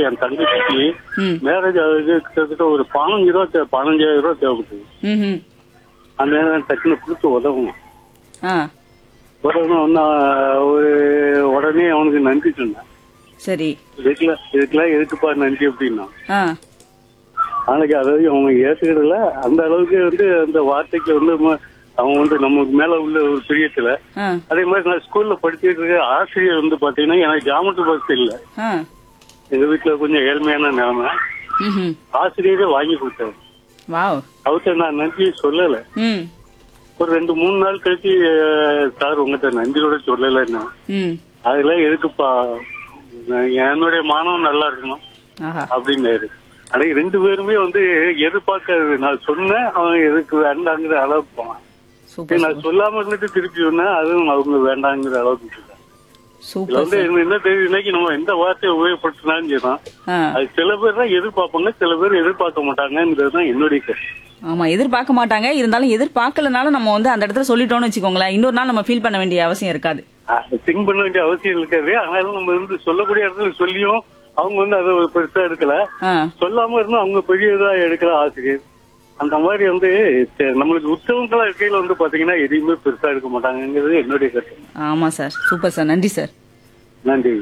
என் தங்கச்சிக்கு ம் மேரேஜ் ஆகுது கிட்டத்தட்ட ஒரு பதினஞ்சு ரூபா தே- பதினஞ்சாயிரம் ரூபா தேவைப்படுது ம் அந்த நேரம் டக்குன்னு கொடுத்து உதவணும் ஆ உதவணும் நான் ஒரு உடனே அவனுக்கு நன்றி சொன்னேன் சரி இதுக்கெல்லாம் இதுக்கெல்லாம் எதுக்குப்பா நன்றி அப்படின்னா ஆ நாளைக்கு அதாவது அவங்க ஏத்துக்கிறதுல அந்த அளவுக்கு வந்து அந்த வார்த்தைக்கு வந்து ம- அவங்க வந்து நமக்கு மேல உள்ள ஒரு பிரியத்துல ஆ அதே மாதிரி நான் ஸ்கூல்ல படிச்சுட்டு இருக்க ஆசிரியர் வந்து பாத்தீங்கன்னா எனக்கு ஜாமெட்ரி பாக்ஸ் இல்ல ஆ எங்க வீட்டுல கொஞ்சம் ஏழ்மையான நிலைமை ம் ஆசிரியரே வாங்கி கொடுத்தாரு வாவ் அவர்கிட்ட நான் நன்றி சொல்லல ம் ஒரு ரெண்டு மூணு நாள் கழிச்சு அஹ், சார் உங்ககிட்ட நன்றியோட சொல்லலைன்னா ம் அதெல்லாம் எதுக்குப்பா நான் என்னுடைய மாணவன் நல்லா இருக்கணும் ஆஹா அப்படின்னாரு ஆனா ரெண்டு பேருமே வந்து எதிர்பார்க்காது நான் சொன்னேன் அவன் எதுக்கு வேண்டாங்கிற அளவுக்கு போனான் சூப்பர் நான் சொல்லாம இருந்துட்டு திருப்பி சொன்னேன் அதுவும் அவங்க வேண்டாங்கிற அளவுக்கு இருக்காங்க. இதுல சூப்பர் வந்து என்ன- என்ன தெரியுது இன்னைக்கு நம்ம எந்த வார்த்தையை உபயோகப்படுத்தினாலும் சரிதான் ஆ அது சில பேர் தான் எதிர்பார்ப்பாங்க சில பேர் எதிர்பார்க்க மாட்டாங்கிறது தான் என்னுடைய கருத்து ஆமா எதிர்பார்க்க மாட்டாங்க இருந்தாலும் எதிர்பார்க்கலனாலும் நம்ம வந்து அந்த இடத்துல சொல்லிட்டோம்னு வச்சுக்கோங்களேன் இன்னொரு நாள் நம்ம ஃபீல் பண்ண வேண்டிய அவசியம் இருக்காது திங்க் பண்ண வேண்டிய அவசியம் இருக்காது ஆனாலும் நம்ம வந்து சொல்லக்கூடிய இடத்துல சொல்லியும் அவங்க வந்து அதை ஒரு பெருசா எடுக்கல ஆ சொல்லாம இருந்தும் அவங்க பெரியதா எடுக்கிற ஆசிரியர் அந்த மாதிரி வந்து சரி, நம்மளுக்கு உற்சவங்களா இருக்கையில வந்து பாத்தீங்கன்னா எதையுமே பெருசா எடுக்க மாட்டாங்கங்கிறது என்னுடைய கருத்து ஆமா சார் சூப்பர் சார் நன்றி சார் நன்றி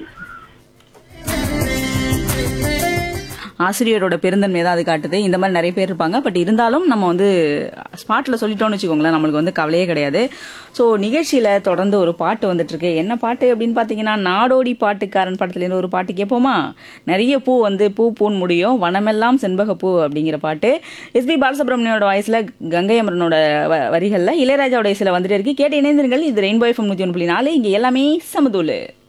ஆசிரியரோட பெருந்தன்மை தான் அது காட்டுது இந்த மாதிரி நிறைய பேர் இருப்பாங்க பட் இருந்தாலும் நம்ம வந்து ஸ்பாட்ல சொல்லிட்டோம்னு வச்சுக்கோங்களேன் நம்மளுக்கு வந்து கவலையே கிடையாது ஸோ நிகழ்ச்சியில தொடர்ந்து ஒரு பாட்டு வந்துட்டு இருக்கு என்ன பாட்டு அப்படின்னு பார்த்தீங்கன்னா நாடோடி பாட்டுக்காரன் படத்துலேருந்து ஒரு பாட்டு கேட்போமா நிறைய பூ வந்து பூ பூன் முடியும் வனமெல்லாம் செண்பக பூ அப்படிங்கிற பாட்டு எஸ்பி பாலசுப்ரமணியோட வாய்ஸ்ல கங்கை அமரனோட வ- வரிகள்ல இளையராஜாவோட இசையில வந்துட்டு இருக்கு கேட்டு இணைந்திருங்கள் இது ரெயின்போ எஃப்எம் நூற்றி ஒன்று புள்ளி நாலு இங்கே எல்லாமே சமதூளு